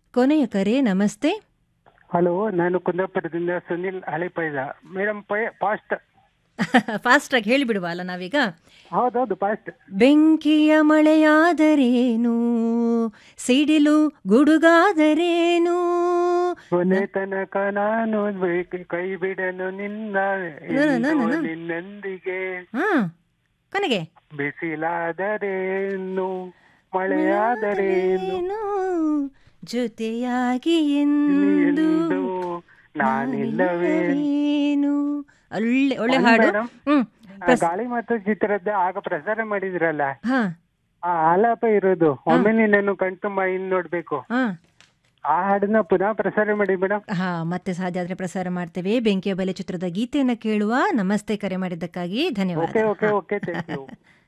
ಕೊನೆಯ ಕರೆ ನಮಸ್ತೆ ಹಲೋ ನಾನು ಕುಂದಾಪುರದಿಂದ ಸುನಿಲ್ ಹಳಿಪೈದ ಮೇಡಮ್ ಪೈ ಫಾಸ್ಟ್ ಫಾಸ್ಟಾಗಿ ಹೇಳಿಬಿಡುವ ಅಲ್ಲ ನಾವೀಗ ಹೌದೌದು ಫಾಸ್ಟ್ ಬೆಂಕಿಯ ಮಳೆಯಾದರೇನು ಸಿಡಿಲು ಗುಡುಗಾದರೇನು ಕೊನೆ ತನಕ ನಾನು ಬೇಕೆ- ಕೈ ಬಿಡಲು ನಿನ್ನ ನ, ನ, ನ, ಎಂದು ನ. ನಿನ್ನೊಂದಿಗೆ ಹಾ ಕೊನೆಗೆ ಬಿಸಿಲಾದರೇನು ಮಳೆಯಾದರೇನು ಏನು ಜೊತೆಯಾಗಿ ಎಂದು ಎಂದು ನಾನಿಲ್ಲವೇ ನಾನಿಲ್ಲವೇನು ಒಳ್ಳೆ ಒಳ್ಳೆ ಒಂದು ಹಾಡು ಮೇಡಮ್, ಹ್ಮ್ ಆ ಗಾಳಿ ಮತ್ತು ಚಿತ್ರದ ಆಗ ಪ್ರಸಾರ ಮಾಡಿದ್ರಲ್ಲ ಹಾ ಆ ಆಲಾಪ ಇರೋದು ಒಮ್ಮೆ ನಿನ್ನನ್ನು ಕಣ್ತುಂಬ ಇನ್ ನೋಡ್ಬೇಕು ಹಾ ಆ ಹಾಡನ್ನ ಪುನಃ ಪ್ರಸಾರ ಮಾಡಿ ಮೇಡಮ್ ಹಾ ಮತ್ತೆ ಸಾಧ್ಯ ಆದ್ರೆ ಪ್ರಸಾರ ಮಾಡ್ತೇವೆ ಬೆಂಕಿಯ ಬಲೆ ಚಿತ್ರದ ಗೀತೆಯನ್ನ ಕೇಳುವ ನಮಸ್ತೆ ಕರೆ ಮಾಡಿದ್ದಕ್ಕಾಗಿ ಧನ್ಯವಾದ okay okay okay thank you